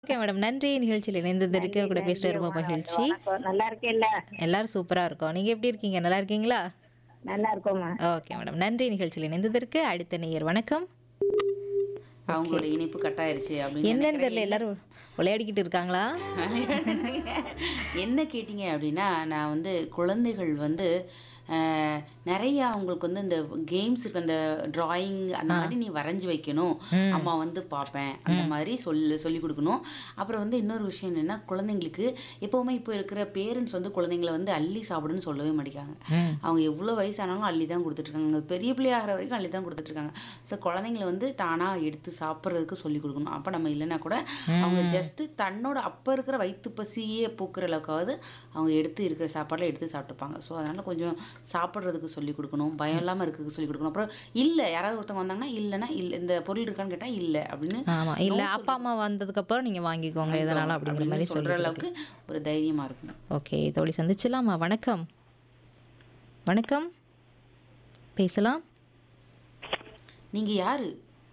Okay madam. நன்றி நிகழ்ச்சியில இணைந்ததற்கு நன்றி, கூட நன்றி. பேசுறது ரொம்ப வணக்கம், மகிழ்ச்சி. வணக்கம். நல்லா இருக்கேல்ல எல்லாரும் சூப்பரா இருக்கோம். நீங்க எப்படி இருக்கீங்க? நல்லா இருக்கீங்களா? நல்லா இருக்கோம்மா ஓகே மேடம். நன்றி நிகழ்ச்சியில் இணைந்ததற்கு. அடுத்த நேயர் வணக்கம். அவங்களோட இனிப்பு கட் ஆயிருச்சு அப்படின்னு என்னன்னு நினைக்கிறேன். தெரியல எல்லாரும் விளையாடிக்கிட்டு இருக்காங்களா? என்ன கேட்டிங்க அப்படின்னா நான் வந்து குழந்தைகள் வந்து அஹ், நிறைய அவங்களுக்கு வந்து இந்த கேம்ஸ் இருக்கு அந்த டிராயிங் அந்த மாதிரி நீ வரைஞ்சி வைக்கணும் அம்மா வந்து பார்ப்பேன் அந்த மாதிரி சொல்லி சொல்லி கொடுக்கணும் அப்புறம் வந்து இன்னொரு விஷயம் என்னன்னா குழந்தைங்களுக்கு எப்பவுமே இப்போ இருக்கிற பேரண்ட்ஸ் வந்து குழந்தைங்களை வந்து அள்ளி சாப்பிடுன்னு சொல்லவே மாட்டேங்காங்க ம். அவங்க எவ்வளோ வயசானாலும் அள்ளி தான் கொடுத்துட்ருக்காங்க பெரிய பிள்ளையாகிற வரைக்கும் அள்ளி தான் கொடுத்துட்ருக்காங்க ஸோ குழந்தைங்களை வந்து தானாக எடுத்து சாப்பிட்றதுக்கு சொல்லி கொடுக்கணும் அப்போ நம்ம இல்லைன்னா கூட அவங்க ஜஸ்ட்டு தன்னோட அப்போ இருக்கிற வயிற்று பசியே போக்குற அளவுக்காவது அவங்க எடுத்து இருக்கிற சாப்பாடில் எடுத்து சாப்பிட்டுப்பாங்க ஸோ அதனால் கொஞ்சம் சாப்பிட்றதுக்கு சொல்லி கொடுக்கணும் பயம் இல்லாமல் இருக்கிறதுக்கு சொல்லி கொடுக்கணும் அப்புறம் இல்லை யாராவது ஒருத்தவங்க வந்தாங்கன்னா இல்லைன்னா இல்லை இந்த பொருள் இருக்கான்னு கேட்டால் இல்லை அப்படின்னு ஆமா. இல்ல அப்பா அம்மா வந்ததுக்கு அப்புறம் நீங்க வாங்கிக்கோங்க எதனால அப்படிங்கிற மாதிரி அப்படின்னு சொல்கிற சொல்லி அளவுக்கு ஒரு தைரியமாக இருக்கும் ஓகே தோழி சந்திச்சலாமா வணக்கம் வணக்கம் பேசலாம் நீங்கள் யாரு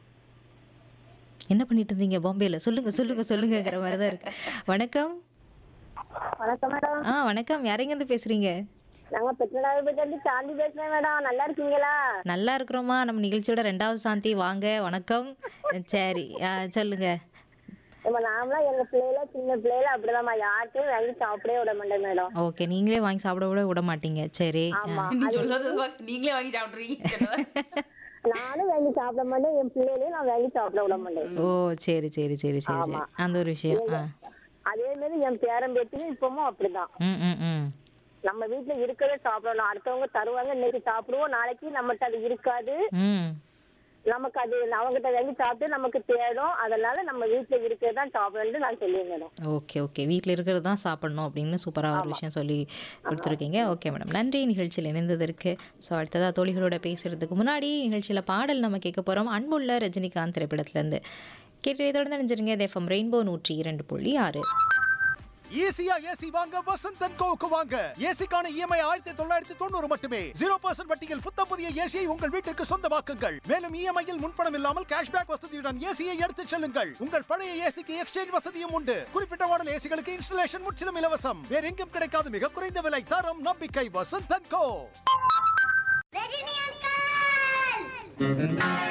என்ன பண்ணிட்டு இருந்தீங்க பாம்பேல சொல்லுங்க சொல்லுங்க சொல்லுங்கங்கிற மாதிரி தான் இருக்கு வணக்கம் வணக்கம் மேடம் ஆ வணக்கம் யாரெங்க இருந்து பேசுறீங்க நாங்க பெற்றநாயகப்பட்டு இருந்து சாந்தி பேசுறேன் மேடம் நல்லா இருக்கீங்களா நல்லா இருக்கிறோமா நம்ம நிகழ்ச்சியோட ரெண்டாவது சாந்தி வாங்க வணக்கம் சரி ஆ, சொல்லுங்க இப்ப நாமளாம் எங்க பிள்ளைல சின்ன பிள்ளைல அப்படிதாம்மா யார்கிட்டயும் வாங்கி சாப்பிடவே விட மாட்டேன் மேடம் ஓகே நீங்களே வாங்கி சாப்பிட கூட விட மாட்டீங்க சரி ஆமா நீ சொல்றது பாக்க- நீங்களே வாங்கி சாப்பிட்றீங்க நானும் வாங்கி சாப்பிட மாட்டேன் என் பிள்ளைகளையும் நான் வாங்கி சாப்பிட விட மாட்டேன் ஓ சரி சரி சரி சரி சரி அந்த ஒரு விஷயம் ஆ அதே மாதிரி என் பேரன் பேத்தியும் இப்பவும் அப்படிதான் ம் ம் ம் நம்ம வீட்டுல இருக்கவே சாப்பிடணும் அடுத்தவங்க தருவாங்க இன்னைக்கு சாப்பிடுவோம் நாளைக்கு நம்மகிட்ட அது இருக்காது ம் நமக்கு அது அவங்ககிட்ட வாங்கி சாப்பிட்டு நமக்கு தேடும் அதனால நம்ம வீட்டுல இருக்கிறதான் சாப்பிடணும்னு நான் சொல்லுவேன் மேடம் ஓகே ஓகே வீட்டில் இருக்கிறது தான் சாப்பிடணும் அப்படின்னு சூப்பராக ஒரு விஷயம் சொல்லி கொடுத்துருக்கீங்க ஓகே மேடம் நன்றி நிகழ்ச்சியில் இணைந்ததற்கு ஸோ அடுத்ததாக தோழிகளோட பேசுறதுக்கு முன்னாடி நிகழ்ச்சியில் பாடல் நம்ம கேட்க போகிறோம் அன்புள்ள ரஜினிகாந்த் திரைப்படத்துலேருந்து கேட்டு தொடர்ந்து நினைச்சிருங்க தேஃபம் ரெயின்போ நூற்றி இரண்டு புள்ளி ஆறு ஈஸியா ஏசி வாங்க வசந்த் அண்ட் கோவுக்கு வாங்க ஏசிக்கான இஎம்ஐ ஆயிரத்தி தொள்ளாயிரத்தி தொண்ணூறு மட்டுமே ஜீரோ பர்சன்ட் வட்டியில் புத்தம் புதிய ஏசியை உங்கள் வீட்டிற்கு சொந்தமாக்குங்கள் மேலும் இஎம்ஐயில் முன்பணம் இல்லாமல் கேஷ்பேக் வசதியுடன் ஏசியை எடுத்துச் செல்லுங்கள் உங்கள் பழைய ஏசிக்கு எக்ஸ்சேஞ்ச் வசதியும் உண்டு குறிப்பிட்ட மாடல் ஏசிகளுக்கு இன்ஸ்டலேஷன் முற்றிலும் இலவசம் வேற எங்கும் கிடைக்காத மிக குறைந்த விலை தரம் நம்பிக்கை வசந்த் அண்ட் கோ